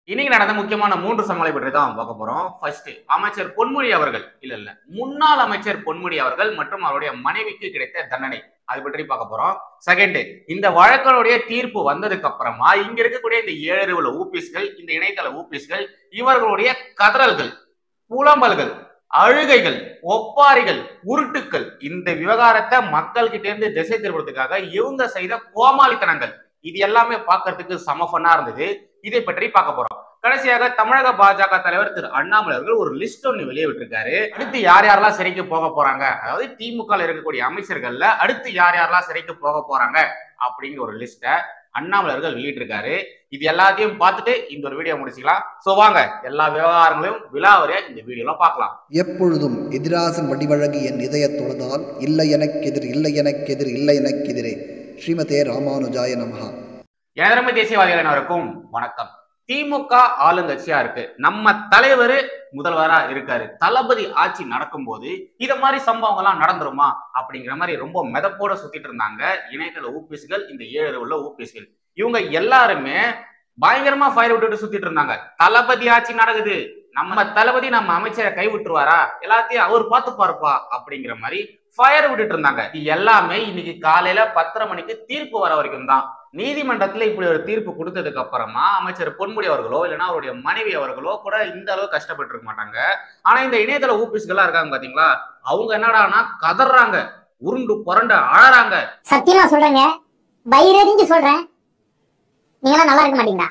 இன்னைக்கு நடந்த முக்கியமான மூன்று சம்பளை பற்றி தான் பார்க்க போறோம் ஃபர்ஸ்ட் அமைச்சர் பொன்முடி அவர்கள் இல்ல இல்ல முன்னாள் அமைச்சர் பொன்முடி அவர்கள் மற்றும் அவருடைய மனைவிக்கு கிடைத்த தண்டனை அது பற்றி பார்க்க போறோம் செகண்ட் இந்த வழக்கினுடைய தீர்ப்பு வந்ததுக்கு அப்புறமா இங்க இருக்கக்கூடிய இந்த ஏழு உள்ள ஊபிஸ்கள் இந்த இணையதள ஊபிஸ்கள் இவர்களுடைய கதறல்கள் புலம்பல்கள் அழுகைகள் ஒப்பாரிகள் உருட்டுக்கள் இந்த விவகாரத்தை மக்கள் கிட்ட இருந்து திசை திருப்பதுக்காக இவங்க செய்த கோமாளித்தனங்கள் இது எல்லாமே பார்க்கிறதுக்கு சம ஃபன்னா இருந்தது இதை பற்றி பார்க்க போறோம் கடைசியாக தமிழக பாஜக தலைவர் திரு அண்ணாமலை அவர்கள் ஒரு லிஸ்ட் ஒன்று வெளியே விட்டிருக்காரு அடுத்து யார் யாரெல்லாம் சிறைக்கு போக போறாங்க அதாவது திமுக இருக்கக்கூடிய அமைச்சர்கள்ல அடுத்து யார் யாரெல்லாம் சிறைக்கு போக போறாங்க அப்படிங்கிற ஒரு லிஸ்ட்டை அண்ணாமலை அவர்கள் வெளியிட்டிருக்காரு இது எல்லாத்தையும் பார்த்துட்டு இந்த ஒரு வீடியோ முடிச்சுக்கலாம் சோ வாங்க எல்லா விவகாரங்களையும் விழாவறியா இந்த வீடியோல பார்க்கலாம் எப்பொழுதும் எதிராசன் வடிவழகு என் இதய தொழுதால் இல்லை எனக்கெதிர் இல்லை எனக்கெதிர் இல்லை எனக்கெதிரே ஸ்ரீமதே ராமானுஜாய நமஹா எனதரமை தேசியவாதிகள் அனைவருக்கும் வணக்கம் திமுக ஆளுங்கட்சியா இருக்கு நம்ம தலைவர் முதல்வரா இருக்காரு தளபதி ஆட்சி நடக்கும்போது இத மாதிரி சம்பவங்கள் எல்லாம் நடந்துருமா அப்படிங்கிற மாதிரி ரொம்ப மெதப்போட சுத்திட்டு இருந்தாங்க இணையதள ஊபிஸ்கள் இந்த ஏழு உள்ள ஊபிஸ்கள் இவங்க எல்லாருமே பயங்கரமா ஃபயர் விட்டுட்டு சுத்திட்டு இருந்தாங்க தளபதி ஆட்சி நடக்குது நம்ம தளபதி நம்ம அமைச்சரை கை விட்டுருவாரா எல்லாத்தையும் அவர் பார்த்து பாருப்பா அப்படிங்கிற மாதிரி ஃபயர் விட்டுட்டு இருந்தாங்க இது எல்லாமே இன்னைக்கு காலையில பத்தரை மணிக்கு தீர்ப்பு வர வரைக்கும் தான் நீதிமன்றத்துல இப்படி ஒரு தீர்ப்பு கொடுத்ததுக்கு அப்புறமா அமைச்சர் பொன்முடி அவர்களோ இல்லைன்னா அவருடைய மனைவி அவர்களோ கூட இந்த அளவு கஷ்டப்பட்டு இருக்க மாட்டாங்க ஆனா இந்த இணையதள ஊபிஸ்கள்லாம் இருக்காங்க பாத்தீங்களா அவங்க என்னடானா கதறாங்க உருண்டு புரண்டு அழறாங்க சத்தியமா சொல்றேங்க வயிறறிஞ்சு சொல்றேன் நீங்களாம் நல்லா இருக்க மாட்டீங்களா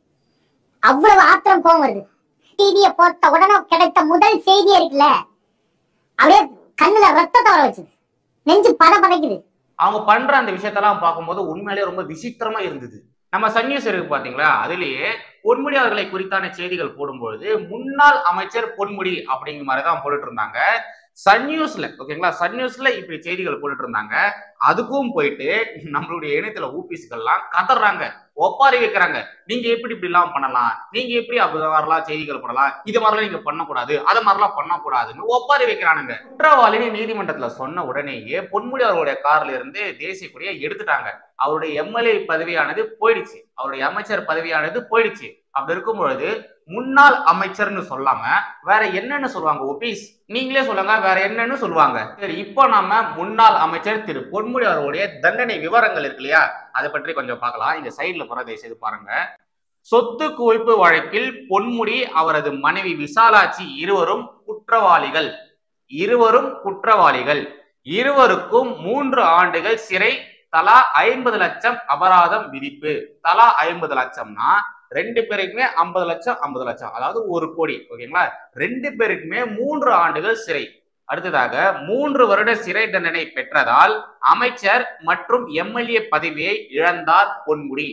அவ்வளவு ஆத்திரம் கோவம் வருது டிவிய போட்ட உடனே கிடைத்த முதல் செய்தியே இருக்குல்ல அப்படியே கண்ணுல ரத்தத்தை வர வச்சுது நெஞ்சு பத பதைக்குது அவங்க பண்ற அந்த விஷயத்தெல்லாம் பார்க்கும்போது உண்மையிலேயே ரொம்ப விசித்திரமா இருந்தது நம்ம சன் நியூஸ் இருக்கு பாத்தீங்களா அதுலயே பொன்முடி அவர்களை குறித்தான செய்திகள் போடும்பொழுது முன்னாள் அமைச்சர் பொன்முடி அப்படிங்கிற மாதிரி தான் போட்டுட்டு இருந்தாங்க சன் நியூஸ்ல ஓகேங்களா சன் நியூஸ்ல இப்படி செய்திகள் போட்டுட்டு இருந்தாங்க அதுக்கும் போயிட்டு நம்மளுடைய இணையத்துல ஊபிஸ்கள்லாம் கதறாங்க ஒப்பாரி வைக்கிறாங்க நீங்க எப்படி இப்படி எல்லாம் பண்ணலாம் நீங்க எப்படி அப்படி மாதிரிலாம் செய்திகள் போடலாம் இது மாதிரிலாம் நீங்க பண்ணக்கூடாது அது மாதிரிலாம் பண்ணக்கூடாதுன்னு ஒப்பாரி வைக்கிறானுங்க குற்றவாளின்னு நீதிமன்றத்துல சொன்ன உடனேயே பொன்முடி அவர்களுடைய கார்ல இருந்து தேசிய கொடியை எடுத்துட்டாங்க அவருடைய எம்எல்ஏ பதவியானது போயிடுச்சு அவருடைய அமைச்சர் பதவியானது போயிடுச்சு அப்படி இருக்கும் பொழுது முன்னாள் அமைச்சர்னு சொல்லாம வேற என்னன்னு சொல்லுவாங்க ஒபீஸ் நீங்களே சொல்லுங்க வேற என்னன்னு சொல்லுவாங்க சரி இப்போ நாம முன்னாள் அமைச்சர் திரு பொன்முடி அவர்களுடைய தண்டனை விவரங்கள் இருக்கு இல்லையா அதை பற்றி கொஞ்சம் பார்க்கலாம் இந்த சைட்ல போறதை செய்து பாருங்க சொத்து குவிப்பு வழக்கில் பொன்முடி அவரது மனைவி விசாலாட்சி இருவரும் குற்றவாளிகள் இருவரும் குற்றவாளிகள் இருவருக்கும் மூன்று ஆண்டுகள் சிறை தலா ஐம்பது லட்சம் அபராதம் விதிப்பு தலா ஐம்பது லட்சம்னா ரெண்டு பேருக்குமே ஐம்பது லட்சம் ஐம்பது லட்சம் அதாவது ஒரு கோடி ஓகேங்களா ரெண்டு பேருக்குமே மூன்று ஆண்டுகள் சிறை அடுத்ததாக மூன்று வருட சிறை தண்டனை பெற்றதால் அமைச்சர் மற்றும் எம்எல்ஏ பதவியை இழந்தார் பொன்முடி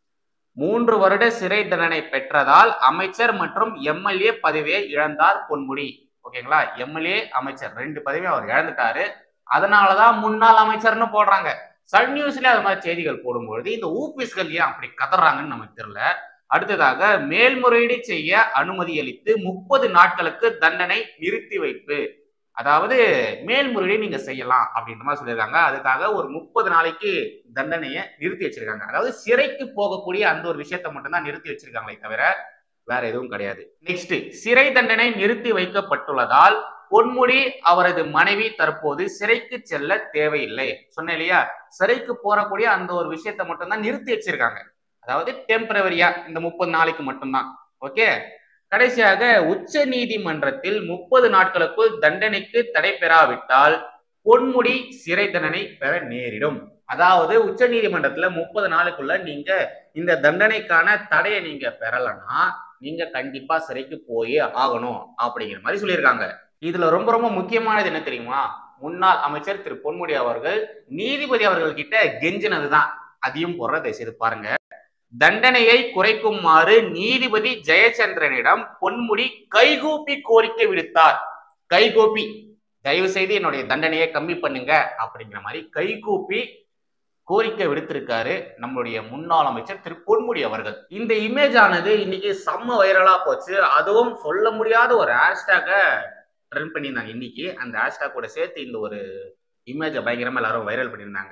மூன்று வருட சிறை தண்டனை பெற்றதால் அமைச்சர் மற்றும் எம்எல்ஏ பதவியை இழந்தார் பொன்முடி ஓகேங்களா எம்எல்ஏ அமைச்சர் ரெண்டு பதவியும் அவர் இழந்துட்டாரு அதனாலதான் முன்னாள் அமைச்சர்னு போடுறாங்க சன் நியூஸ்ல அது மாதிரி செய்திகள் போடும்பொழுது இந்த ஊபிஸ்கள் ஏன் அப்படி கதறாங்கன்னு நமக்கு தெரியல அடுத்ததாக மேல்முறையீடு செய்ய அனுமதி அளித்து முப்பது நாட்களுக்கு தண்டனை நிறுத்தி வைப்பு அதாவது மேல்முறையீடு நீங்க செய்யலாம் அப்படின்ற மாதிரி சொல்லியிருக்காங்க அதுக்காக ஒரு முப்பது நாளைக்கு தண்டனையை நிறுத்தி வச்சிருக்காங்க அதாவது சிறைக்கு போகக்கூடிய அந்த ஒரு விஷயத்தை மட்டும்தான் நிறுத்தி வச்சிருக்காங்களே தவிர வேற எதுவும் கிடையாது நெக்ஸ்ட் சிறை தண்டனை நிறுத்தி வைக்கப்பட்டுள்ளதால் பொன்முடி அவரது மனைவி தற்போது சிறைக்கு செல்ல தேவையில்லை சொன்னேன் இல்லையா சிறைக்கு போறக்கூடிய அந்த ஒரு விஷயத்தை மட்டும்தான் நிறுத்தி வச்சிருக்காங்க அதாவது டெம்பரவரியா இந்த முப்பது நாளைக்கு மட்டும்தான் ஓகே கடைசியாக உச்ச நீதிமன்றத்தில் முப்பது நாட்களுக்குள் தண்டனைக்கு தடை பெறாவிட்டால் பொன்முடி சிறை தண்டனை பெற நேரிடும் அதாவது உச்ச நீதிமன்றத்துல முப்பது நாளுக்குள்ள நீங்க இந்த தண்டனைக்கான தடையை நீங்க பெறலைன்னா நீங்க கண்டிப்பா சிறைக்கு போயே ஆகணும் அப்படிங்கிற மாதிரி சொல்லியிருக்காங்க இதுல ரொம்ப ரொம்ப முக்கியமானது என்ன தெரியுமா முன்னாள் அமைச்சர் திரு பொன்முடி அவர்கள் நீதிபதி அவர்கள் கிட்ட கெஞ்சினதுதான் அதையும் போடுறதை செய்து பாருங்க தண்டனையை குறைக்குமாறு நீதிபதி ஜெயச்சந்திரனிடம் பொன்முடி கைகூப்பி கோரிக்கை விடுத்தார் கைகூப்பி தயவு செய்து என்னுடைய தண்டனையை கம்மி பண்ணுங்க அப்படிங்கிற மாதிரி கைகூப்பி கோரிக்கை விடுத்திருக்காரு நம்மளுடைய முன்னாள் அமைச்சர் திரு பொன்முடி அவர்கள் இந்த இமேஜ் ஆனது இன்னைக்கு செம்ம வைரலா போச்சு அதுவும் சொல்ல முடியாத ஒரு ஹேஷ்டேக ட்ரெண்ட் பண்ணியிருந்தாங்க இன்னைக்கு அந்த ஹேஷ்டேக் கூட சேர்த்து இந்த ஒரு இமேஜை பயங்கரமா எல்லாரும் வைரல் பண்ணியிருந்தாங்க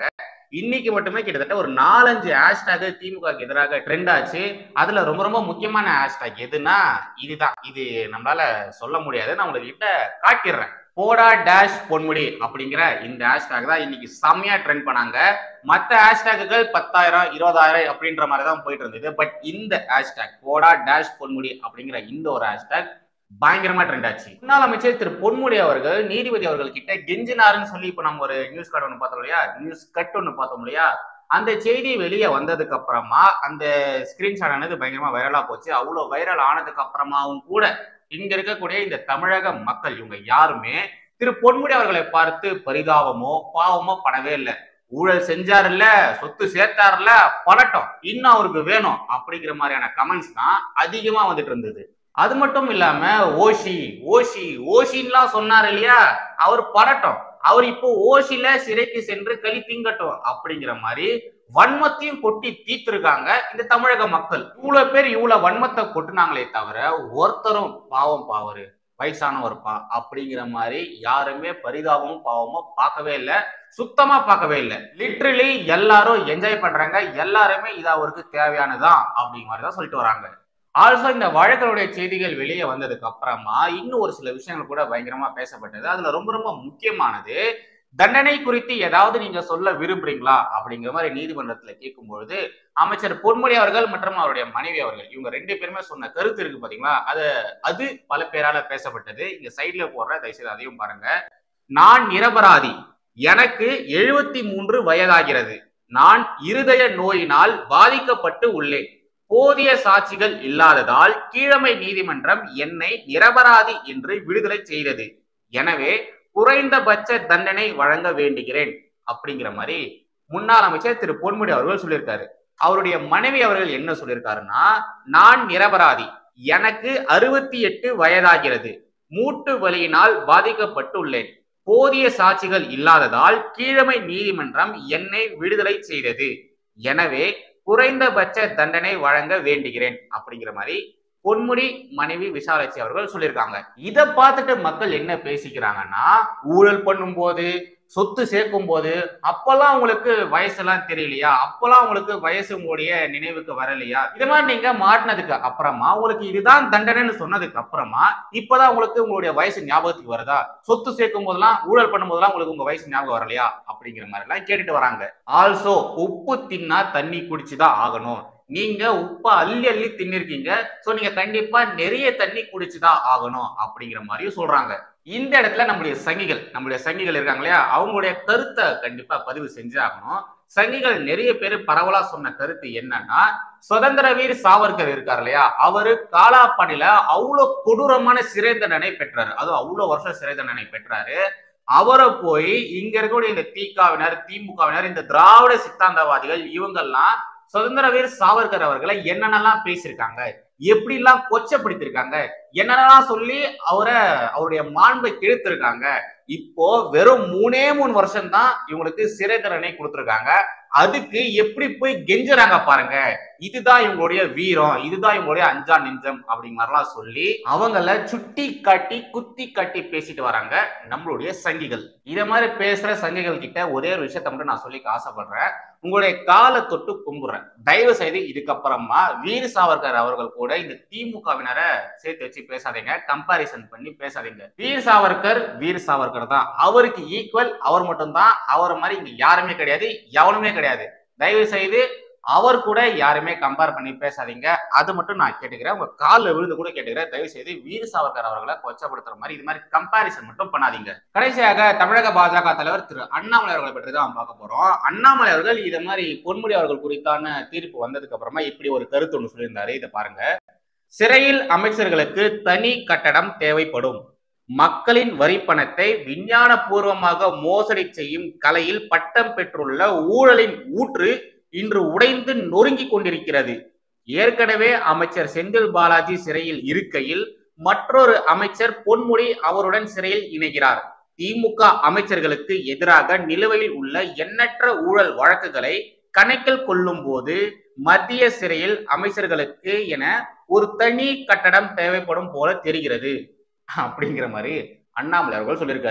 இன்னைக்கு மட்டுமே கிட்டத்தட்ட ஒரு நாலஞ்சு ஹேஷ்டேக் திமுக எதிராக ட்ரெண்ட் ஆச்சு அதுல ரொம்ப ரொம்ப முக்கியமான ஹேஷ்டேக் எதுனா இதுதான் இது நம்மளால சொல்ல முடியாது நான் உங்ககிட்ட காட்டிடுறேன் போடா டேஷ் பொன்முடி அப்படிங்கிற இந்த ஹேஷ்டேக் தான் இன்னைக்கு செம்மையா ட்ரெண்ட் பண்ணாங்க மற்ற ஹேஷ்டேக்குகள் பத்தாயிரம் இருபதாயிரம் அப்படின்ற மாதிரி தான் போயிட்டு இருந்தது பட் இந்த ஹேஷ்டேக் போடா டேஷ் பொன்முடி அப்படிங்கிற இந்த ஒரு ஹேஷ்டேக் பயங்கரமா ட்ரெண்ட் ஆச்சு முன்னாள் அமைச்சர் திரு பொன்முடி அவர்கள் நீதிபதி அவர்கள் கிட்ட கெஞ்சினாருன்னு சொல்லி இப்ப நம்ம ஒரு நியூஸ் கார்டு ஒன்று பார்த்தோம் இல்லையா நியூஸ் கட் ஒன்று பார்த்தோம் இல்லையா அந்த செய்தி வெளியே வந்ததுக்கு அப்புறமா அந்த ஸ்கிரீன்ஷாட் ஆனது பயங்கரமா வைரலா போச்சு அவ்வளவு வைரல் ஆனதுக்கு அப்புறமாவும் கூட இங்க இருக்கக்கூடிய இந்த தமிழக மக்கள் இவங்க யாருமே திரு பொன்முடி அவர்களை பார்த்து பரிதாபமோ பாவமோ படவே இல்லை ஊழல் செஞ்சாருல்ல சொத்து சேர்த்தாருல்ல படட்டும் இன்னும் அவருக்கு வேணும் அப்படிங்கிற மாதிரியான கமெண்ட்ஸ் தான் அதிகமா வந்துட்டு இருந்தது அது மட்டும் இல்லாம ஓஷி ஓஷி ஓஷின்லாம் சொன்னார் இல்லையா அவர் படட்டும் அவர் இப்போ ஓஷில சிறைக்கு சென்று களி திங்கட்டும் அப்படிங்கிற மாதிரி வன்மத்தையும் கொட்டி தீர்த்திருக்காங்க இந்த தமிழக மக்கள் இவ்வளவு பேர் இவ்வளவு வன்மத்தை கொட்டுனாங்களே தவிர ஒருத்தரும் பாவம் பாவரு வயசானவர்ப்பா அப்படிங்கிற மாதிரி யாருமே பரிதாபமும் பாவமும் பார்க்கவே இல்லை சுத்தமா பார்க்கவே இல்லை லிட்ரலி எல்லாரும் என்ஜாய் பண்றாங்க எல்லாருமே இது அவருக்கு தேவையானதான் அப்படிங்கிற மாதிரி தான் சொல்லிட்டு வராங்க ஆல்சோ இந்த வழக்கினுடைய செய்திகள் வெளியே வந்ததுக்கு அப்புறமா இன்னும் ஒரு சில விஷயங்கள் கூட பயங்கரமா பேசப்பட்டது அதுல ரொம்ப ரொம்ப முக்கியமானது தண்டனை குறித்து ஏதாவது நீங்க சொல்ல விரும்புறீங்களா அப்படிங்கிற மாதிரி நீதிமன்றத்துல கேட்கும் பொழுது அமைச்சர் பொன்முடி அவர்கள் மற்றும் அவருடைய மனைவி அவர்கள் இவங்க ரெண்டு பேருமே சொன்ன கருத்து இருக்கு பாத்தீங்களா அது அது பல பேரால பேசப்பட்டது இங்க சைட்ல போடுற தயவுசெய்து அதையும் பாருங்க நான் நிரபராதி எனக்கு எழுபத்தி மூன்று வயதாகிறது நான் இருதய நோயினால் பாதிக்கப்பட்டு உள்ளேன் போதிய சாட்சிகள் இல்லாததால் கீழமை நீதிமன்றம் என்னை நிரபராதி என்று விடுதலை செய்தது எனவே குறைந்தபட்ச தண்டனை வழங்க வேண்டுகிறேன் அப்படிங்கிற மாதிரி முன்னாள் அமைச்சர் திரு பொன்முடி அவர்கள் சொல்லியிருக்காரு அவருடைய மனைவி அவர்கள் என்ன சொல்லியிருக்காருன்னா நான் நிரபராதி எனக்கு அறுபத்தி எட்டு வயதாகிறது மூட்டு வலியினால் பாதிக்கப்பட்டுள்ளேன் போதிய சாட்சிகள் இல்லாததால் கீழமை நீதிமன்றம் என்னை விடுதலை செய்தது எனவே குறைந்தபட்ச தண்டனை வழங்க வேண்டுகிறேன் அப்படிங்கிற மாதிரி பொன்முடி மனைவி விசாலாட்சி அவர்கள் சொல்லியிருக்காங்க இதை பார்த்துட்டு மக்கள் என்ன பேசிக்கிறாங்கன்னா ஊழல் பண்ணும்போது சொத்து சேர்க்கும் போது அப்பெல்லாம் உங்களுக்கு வயசெல்லாம் தெரியலையா அப்பெல்லாம் உங்களுக்கு வயசு உங்களுடைய நினைவுக்கு வரலையா இது மாதிரி நீங்க மாட்டினதுக்கு அப்புறமா உங்களுக்கு இதுதான் தண்டனைன்னு சொன்னதுக்கு அப்புறமா இப்பதான் உங்களுக்கு உங்களுடைய வயசு ஞாபகத்துக்கு வருதா சொத்து சேர்க்கும் போதெல்லாம் ஊழல் பண்ணும் போதெல்லாம் உங்களுக்கு உங்க வயசு ஞாபகம் வரலையா அப்படிங்கிற மாதிரி எல்லாம் கேட்டுட்டு வராங்க ஆல்சோ உப்பு தின்னா தண்ணி குடிச்சுதான் ஆகணும் நீங்க உப்பை அள்ளி அள்ளி தின்னிருக்கீங்க சோ நீங்க கண்டிப்பா நிறைய தண்ணி குடிச்சுதான் ஆகணும் அப்படிங்கிற மாதிரியும் சொல்றாங்க இந்த இடத்துல நம்முடைய சங்கிகள் நம்முடைய சங்கிகள் இருக்காங்க இல்லையா அவங்களுடைய கருத்தை கண்டிப்பா பதிவு செஞ்சு ஆகணும் சங்கிகள் நிறைய பேர் பரவலா சொன்ன கருத்து என்னன்னா சுதந்திர வீர் சாவர்கர் இருக்கார் இல்லையா அவரு காலாப்பணில அவ்வளவு கொடூரமான சிறை தண்டனை பெற்றாரு அதுவும் அவ்வளவு வருஷம் சிறை தண்டனை பெற்றாரு அவரை போய் இங்க இருக்கக்கூடிய இந்த திகாவினர் திமுகவினர் இந்த திராவிட சித்தாந்தவாதிகள் இவங்கெல்லாம் சுதந்திர வீர் சாவர்கர் அவர்களை என்னென்னலாம் பேசியிருக்காங்க எப்படி எல்லாம் கொச்சப்படுத்திருக்காங்க என்னென்னலாம் சொல்லி அவரை அவருடைய மாண்பை கெடுத்திருக்காங்க இப்போ வெறும் மூணே மூணு வருஷம் தான் இவங்களுக்கு சிறை தண்டனை கொடுத்துருக்காங்க அதுக்கு எப்படி போய் கெஞ்சுறாங்க பாருங்க இதுதான் இவங்களுடைய வீரம் இதுதான் இவங்களுடைய அஞ்சா நெஞ்சம் அப்படிங்கிற மாதிரிலாம் சொல்லி அவங்கள சுட்டி காட்டி குத்தி காட்டி பேசிட்டு வராங்க நம்மளுடைய சங்கிகள் இத மாதிரி பேசுற சங்கிகள் கிட்ட ஒரே ஒரு விஷயத்த மட்டும் நான் சொல்லிக்க ஆசைப்படுறேன் உங்களுடைய காலை தொட்டு கும்புறேன் தயவு செய்து இதுக்கப்புறமா வீர் சாவர்கர் அவர்கள் கூட இந்த திமுகவினரை சேர்த்து வச்சு பேசாதீங்க கம்பாரிசன் பண்ணி பேசாதீங்க வீர் சாவர்கர் வீர் சாவர்கர் தான் அவருக்கு ஈக்குவல் அவர் மட்டும்தான் அவர் மாதிரி இங்க யாருமே கிடையாது எவனுமே கிடையாது தயவு செய்து அவர் கூட யாருமே கம்பேர் பண்ணி பேசாதீங்க அது மட்டும் நான் கேட்டுக்கிறேன் உங்க காலில் விழுந்து கூட கேட்டுக்கிறேன் தயவு செய்து வீர் சாவர்கர் அவர்களை கொச்சப்படுத்துற மாதிரி இது மாதிரி கம்பாரிசன் மட்டும் பண்ணாதீங்க கடைசியாக தமிழக பாஜக தலைவர் திரு அண்ணாமலை அவர்களை பற்றி தான் பார்க்க போறோம் அண்ணாமலை அவர்கள் இதை மாதிரி பொன்முடி அவர்கள் குறித்தான தீர்ப்பு வந்ததுக்கு அப்புறமா இப்படி ஒரு கருத்து ஒன்று சொல்லியிருந்தாரு இதை பாருங்க சிறையில் அமைச்சர்களுக்கு தனி கட்டடம் தேவைப்படும் மக்களின் வரிப்பணத்தை விஞ்ஞான பூர்வமாக மோசடி செய்யும் கலையில் பட்டம் பெற்றுள்ள ஊழலின் ஊற்று இன்று உடைந்து நொறுங்கிக் கொண்டிருக்கிறது ஏற்கனவே அமைச்சர் செந்தில் பாலாஜி சிறையில் இருக்கையில் மற்றொரு அமைச்சர் பொன்முடி அவருடன் சிறையில் இணைகிறார் திமுக அமைச்சர்களுக்கு எதிராக நிலுவையில் உள்ள எண்ணற்ற ஊழல் வழக்குகளை கணக்கில் கொள்ளும் போது மத்திய சிறையில் அமைச்சர்களுக்கு என ஒரு தனி கட்டடம் தேவைப்படும் போல தெரிகிறது அப்படிங்கிற மாதிரி அண்ணாமலை அவர்கள் சொல்லியிருக்காரு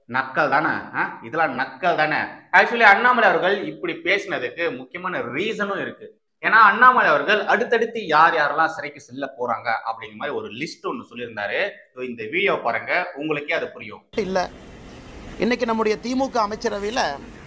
நக்கல் தானே ஆ? இதெல்லாம் நக்கல் தானே ஆக்சுவலி அண்ணாமலை அவர்கள் இப்படி பேசினதுக்கு முக்கியமான ரீசனும் இருக்கு ஏன்னா அண்ணாமலை அவர்கள் அடுத்தடுத்து யார் யாரெல்லாம் சிறைக்கு செல்ல போறாங்க அப்படிங்கிற மாதிரி ஒரு லிஸ்ட் ஒன்று சொல்லியிருந்தாரு So, இந்த வீடியோ பாருங்க உங்களுக்கே அது புரியும் இல்லை இன்னைக்கு நம்முடைய திமுக அமைச்சரவையில்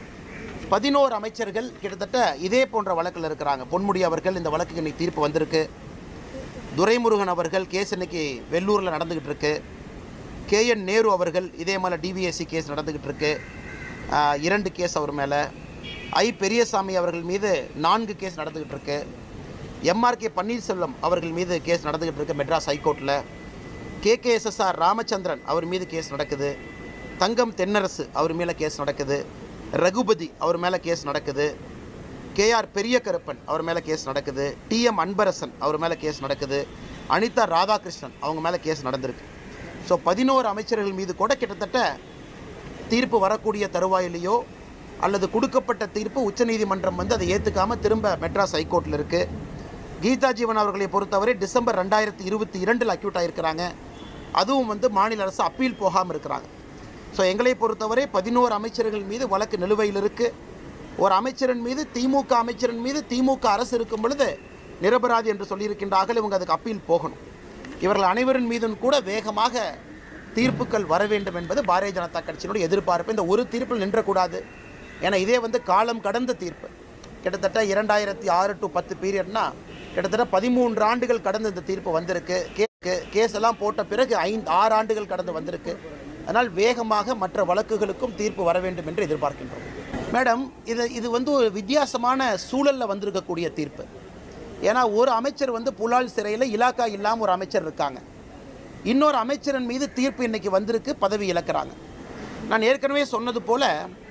பதினோரு அமைச்சர்கள் கிட்டத்தட்ட இதே போன்ற வழக்கில் இருக்கிறாங்க பொன்முடி அவர்கள் இந்த வழக்குக்கு இன்னைக்கு தீர்ப்பு வந்திருக்கு துரைமுருகன் அவர்கள் கேஸ் இன்னைக்கு வெள்ளூரில் நடந்துக்கிட்டு இருக்கு கேஎன் நேரு அவர்கள் இதே மாதிரி டிவிஎஸ்சி கேஸ் நடந்துக்கிட்டு இருக்கு ஆஹ், இரண்டு கேஸ் அவர் மேலே ஐ பெரியசாமி அவர்கள் மீது நான்கு கேஸ் நடந்துக்கிட்டு இருக்கு எம்ஆர்கே பன்னீர்செல்வம் அவர்கள் மீது கேஸ் நடந்துக்கிட்டு இருக்கு மெட்ராஸ் ஹைகோர்ட்டில் கேகேஎஸ்எஸ்ஆர் ராமச்சந்திரன் அவர் மீது கேஸ் நடக்குது தங்கம் தென்னரசு அவர் மேலே கேஸ் நடக்குது ரகுபதி அவர் மேலே கேஸ் நடக்குது கேஆர் பெரிய கருப்பன் அவர் மேலே கேஸ் நடக்குது டிஎம் அன்பரசன் அவர் மேலே கேஸ் நடக்குது அனிதா ராதாகிருஷ்ணன் அவங்க மேலே கேஸ் நடந்திருக்கு ஸோ பதினோரு அமைச்சர்கள் மீது கூட கிட்டத்தட்ட தீர்ப்பு வரக்கூடிய தருவாயிலேயோ அல்லது கொடுக்கப்பட்ட தீர்ப்பு உச்சநீதிமன்றம் வந்து அதை ஏற்றுக்காம திரும்ப மெட்ராஸ் ஹைகோர்ட்டில் இருக்குது கீதா ஜீவன் அவர்களை பொறுத்தவரை டிசம்பர் ரெண்டாயிரத்தி இருபத்தி இரண்டில் அக்யூட் ஆகிருக்கிறாங்க அதுவும் வந்து மாநில அரசு அப்பீல் போகாமல் இருக்கிறாங்க ஸோ எங்களை பொறுத்தவரை பதினோரு அமைச்சர்கள் மீது வழக்கு நிலுவையில் இருக்குது ஒரு அமைச்சரின் மீது திமுக அமைச்சரின் மீது திமுக அரசு இருக்கும் பொழுது நிரபராதி என்று சொல்லியிருக்கின்றார்கள் இவங்க அதுக்கு அப்பீல் போகணும் இவர்கள் அனைவரின் மீதும் கூட வேகமாக தீர்ப்புகள் வர வேண்டும் என்பது பாரதிய ஜனதா கட்சியினுடைய எதிர்பார்ப்பு இந்த ஒரு தீர்ப்பில் நின்றக்கூடாது ஏன்னா இதே வந்து காலம் கடந்த தீர்ப்பு கிட்டத்தட்ட இரண்டாயிரத்தி ஆறு டு பத்து பீரியட்னா கிட்டத்தட்ட பதிமூன்று ஆண்டுகள் கடந்து இந்த தீர்ப்பு வந்திருக்கு கே கேஸ் எல்லாம் போட்ட பிறகு ஐந்து ஆறு ஆண்டுகள் கடந்து வந்திருக்கு அதனால் வேகமாக மற்ற வழக்குகளுக்கும் தீர்ப்பு வர வேண்டும் என்று எதிர்பார்க்கின்றோம் மேடம் இது இது வந்து ஒரு வித்தியாசமான சூழலில் வந்திருக்கக்கூடிய தீர்ப்பு ஏன்னா ஒரு அமைச்சர் வந்து புலால் சிறையில் இலாக்கா இல்லாமல் ஒரு அமைச்சர் இருக்காங்க இன்னொரு அமைச்சரின் மீது தீர்ப்பு இன்னைக்கு வந்திருக்கு பதவி இழக்கிறாங்க நான் ஏற்கனவே சொன்னது போல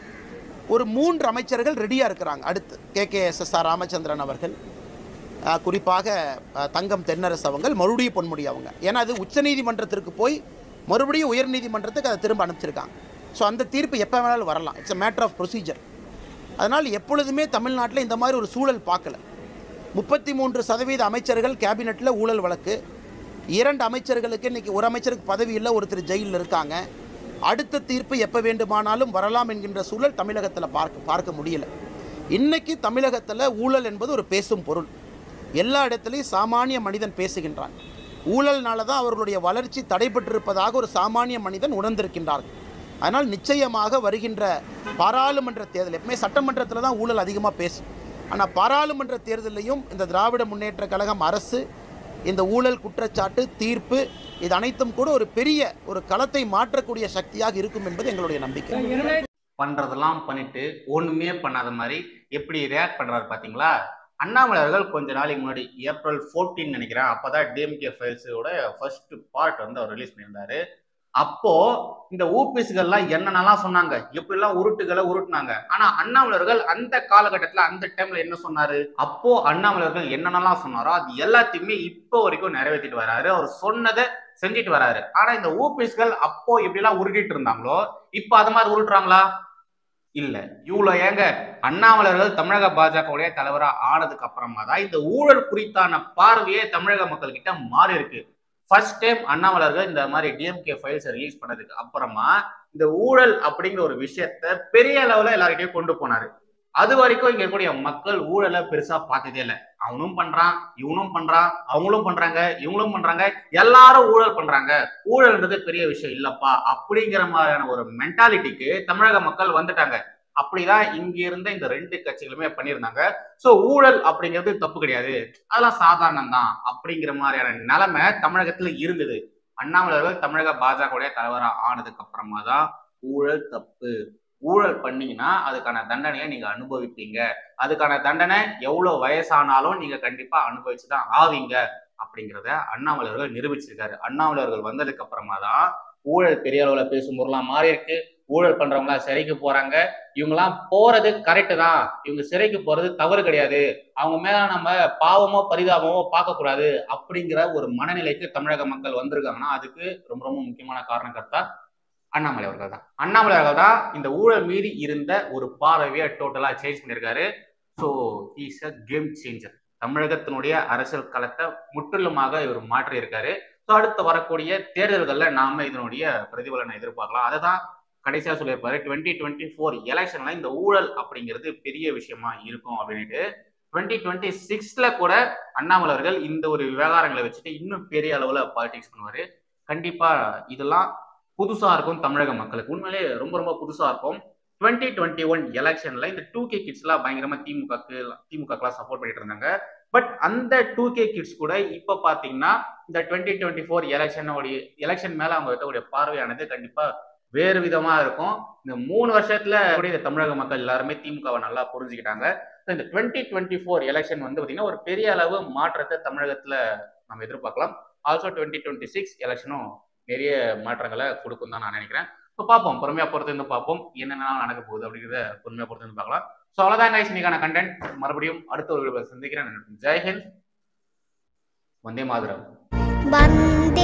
ஒரு மூன்று அமைச்சர்கள் ரெடியாக இருக்கிறாங்க அடுத்து K K S S R Ramachandran அவர்கள் அஹ், குறிப்பாக அஹ், தங்கம் தென்னரசு அவங்கள் மறுபடியும் பொன்முடி அவங்க ஏன்னா அது உச்சநீதிமன்றத்திற்கு போய் மறுபடியும் உயர்நீதிமன்றத்துக்கு அதை திரும்ப அனுப்பிச்சிருக்காங்க ஸோ அந்த தீர்ப்பு எப்போ வேணாலும் வரலாம் it's a matter of procedure அதனால் எப்பொழுதுமே தமிழ்நாட்டில் இந்த மாதிரி ஒரு சூழல் பார்க்கல முப்பத்தி மூன்று சதவீத அமைச்சர்கள் கேபினெட்டில் ஊழல் வழக்கு இரண்டு அமைச்சர்களுக்கு இன்னைக்கு ஒரு அமைச்சருக்கு பதவி இல்லை ஒருத்தர் ஜெயிலில் இருக்காங்க அடுத்த தீர்ப்பு எப்போ வேண்டுமானாலும் வரலாம் என்கின்ற சூழல் தமிழகத்தில் பார்க்க பார்க்க முடியல இன்னைக்கு தமிழகத்தில் ஊழல் என்பது ஒரு பேசும் பொருள் எல்லா இடத்துலையும் சாமானிய மனிதன் பேசுகின்றான் ஊழல்னால தான் அவர்களுடைய வளர்ச்சி தடைபட்டிருப்பதாக ஒரு சாமானிய மனிதன் உணர்ந்திருக்கின்றார்கள் அதனால் நிச்சயமாக வருகின்ற பாராளுமன்ற தேர்தல் எப்பவுமே சட்டமன்றத்தில் தான் ஊழல் அதிகமாக பேசும் ஆனால் பாராளுமன்ற தேர்தலையும் இந்த திராவிட முன்னேற்ற கழகம் அரசு இந்த ஊழல் குற்றச்சாட்டு தீர்ப்பு இது அனைத்தும் கூட ஒரு பெரிய ஒரு களத்தை மாற்றக்கூடிய சக்தியாக இருக்கும் என்பது எங்களுடைய நம்பிக்கை பண்றதெல்லாம் பண்ணிட்டு ஒண்ணுமே பண்ணாத மாதிரி எப்படி ரியாக்ட் பண்றாரு பாத்தீங்களா அண்ணாமலை அவர்கள் கொஞ்ச நாளைக்கு முன்னாடி ஏப்ரல் 14 நினைக்கிறேன் அப்பதான் டிஎம்கே ஃபைல்ஸோட ஃபர்ஸ்ட் பார்ட் வந்து அவர் ரிலீஸ் பண்ணியிருந்தாரு அப்போ இந்த ஊபிஸ்கள்லாம் என்னென்னலாம் சொன்னாங்க எப்படிலாம் உருட்டுகளை உருட்டுனாங்க ஆனா அண்ணாமலை அவர்கள் அந்த காலகட்டத்துல அந்த டைம்ல என்ன சொன்னாரு அப்போ அண்ணாமலை அவர்கள் என்னென்னலாம் சொன்னாரோ அது எல்லாத்தையுமே இப்போ வரைக்கும் நிறைவேற்றிட்டு வராரு அவர் சொன்னதை செஞ்சுட்டு வராரு ஆனா இந்த ஊபிஸ்கள் அப்போ எப்படிலாம் உருட்டிட்டு இருந்தாங்களோ இப்போ அது மாதிரி உருட்டுறாங்களா இல்ல இவ்வளவு ஏங்க அண்ணாமலர்கள் தமிழக பாஜகவுடைய தலைவரா ஆனதுக்கு அப்புறமா தான் இந்த ஊழல் குறித்தான பார்வையே தமிழக மக்கள் கிட்ட மாறி இருக்கு ஃபர்ஸ்ட் டைம் அண்ணாமலர்கள் இந்த மாதிரி டிஎம்கே ஃபைல்ஸ் ரிலீஸ் பண்ணதுக்கு அப்புறமா இந்த ஊழல் அப்படிங்கிற ஒரு விஷயத்த பெரிய அளவுல எல்லார்கிட்டயும் கொண்டு போனாரு அது வரைக்கும் இங்க இருக்கக்கூடிய மக்கள் ஊழலை பெருசா பார்த்ததே இல்லை அவனும் பண்றான் இவனும் பண்றான் அவங்களும் பண்றாங்க இவங்களும் பண்றாங்க எல்லாரும் ஊழல் பண்றாங்க ஊழல்ன்றது பெரிய விஷயம் இல்லப்பா அப்படிங்கிற மாதிரியான ஒரு மென்டாலிட்டிக்கு தமிழக மக்கள் வந்துட்டாங்க அப்படிதான் இங்க இருந்த இந்த ரெண்டு கட்சிகளுமே பண்ணியிருந்தாங்க சோ ஊழல் அப்படிங்கிறது தப்பு கிடையாது அதெல்லாம் சாதாரணம் தான் அப்படிங்கிற மாதிரியான நிலைமை தமிழகத்துல இருந்தது அண்ணாமலை அவர்கள் தமிழக பாஜகவுடைய தலைவரா ஆனதுக்கு அப்புறமா தான் ஊழல் தப்பு ஊழல் பண்ணீங்கன்னா அதுக்கான தண்டனையை நீங்க அனுபவிப்பீங்க அதுக்கான தண்டனை எவ்வளவு வயசானாலும் நீங்க கண்டிப்பா அனுபவிச்சுதான் ஆவீங்க அப்படிங்கிறத அண்ணாமலை அவர்கள் நிரூபிச்சிருக்காரு அண்ணாமலை அவர்கள் வந்ததுக்கு அப்புறமா தான் ஊழல் பெரிய அளவுல பேசும் பொருளாம் மாறி இருக்கு ஊழல் பண்றவங்களா சிறைக்கு போறாங்க இவங்கெல்லாம் போறது கரெக்டு தான் இவங்க சிறைக்கு போறது தவறு கிடையாது அவங்க மேல நம்ம பாவமோ பரிதாபமோ பார்க்க கூடாது அப்படிங்கிற ஒரு மனநிலைக்கு தமிழக மக்கள் வந்திருக்காங்கன்னா அதுக்கு ரொம்ப ரொம்ப முக்கியமான காரணக்கர்த்தா அண்ணாமலை அவர்கள் தான் அண்ணாமலை அவர்கள் தான் இந்த ஊழல் மீறி இருந்த ஒரு பார்வையை டோட்டலா சேஞ்ச் பண்ணியிருக்காரு so is a game changer தமிழகத்தினுடைய அரசியல் களத்தை முற்றிலுமாக இவர் மாற்றி இருக்காரு ஸோ அடுத்து வரக்கூடிய தேர்தல்களில் நாம இதனுடைய பிரதிபலனை எதிர்பார்க்கலாம் அதை தான் கடைசியா சொல்லியிருப்பாரு டுவெண்ட்டி டுவெண்ட்டி ஃபோர் எலெக்ஷன்ல இந்த ஊழல் அப்படிங்கிறது பெரிய விஷயமா இருக்கும் அப்படின்ட்டு டுவெண்ட்டி டுவெண்ட்டி சிக்ஸ்ல கூட அண்ணாமலை அவர்கள் இந்த ஒரு விவகாரங்களை வச்சுட்டு இன்னும் பெரிய அளவுல பாலிடிக்ஸ் பண்ணுவாரு கண்டிப்பா இதெல்லாம் புதுசா இருக்கும் தமிழக மக்களுக்கு உண்மையிலே ரொம்ப ரொம்ப புதுசா இருக்கும் டுவெண்ட்டி டுவெண்ட்டி ஒன் எலெக்ஷன்ல இந்த டூ கே கிட்ஸ்லாம் பயங்கரமா திமுகக்கு திமுகலாம் சப்போர்ட் பண்ணிட்டு இருந்தாங்க பட் அந்த டூ கே கிட்ஸ் கூட இப்ப பாத்தீங்கன்னா இந்த டுவெண்ட்டி டுவெண்ட்டி ஃபோர் எலெக்ஷனோடைய எலெக்ஷன் மேல அவங்க இருக்கக்கூடிய பார்வையானது கண்டிப்பா வேறு விதமா இருக்கும் இந்த மூணு வருஷத்துல கூட இந்த தமிழக மக்கள் எல்லாருமே திமுகவை நல்லா புரிஞ்சுக்கிட்டாங்க So, இந்த டுவெண்ட்டி டுவெண்ட்டி ஃபோர் எலெக்ஷன் வந்து பாத்தீங்கன்னா ஒரு பெரிய அளவு மாற்றத்தை தமிழகத்துல நம்ம எதிர்பார்க்கலாம் ஆல்சோ டுவெண்ட்டி டுவெண்ட்டி சிக்ஸ் எலெக்ஷனும் நிறைய மாற்றங்களை கொடுக்கும் தான் நான் நினைக்கிறேன் ஸோ பார்ப்போம் பொறுமையா பொறுத்து இருந்து பார்ப்போம் என்னென்ன நடக்க போகுது அப்படிங்கிறத பொறுமையா பொறுத்து இருந்து பார்க்கலாம் ஸோ அவ்வளோதான் guys இன்னைக்கான கண்டென்ட் மறுபடியும் அடுத்த ஒரு வீடியோ சந்திக்கிறேன் ஜெய்ஹிந்த் வந்தே மாதரம் வந்தே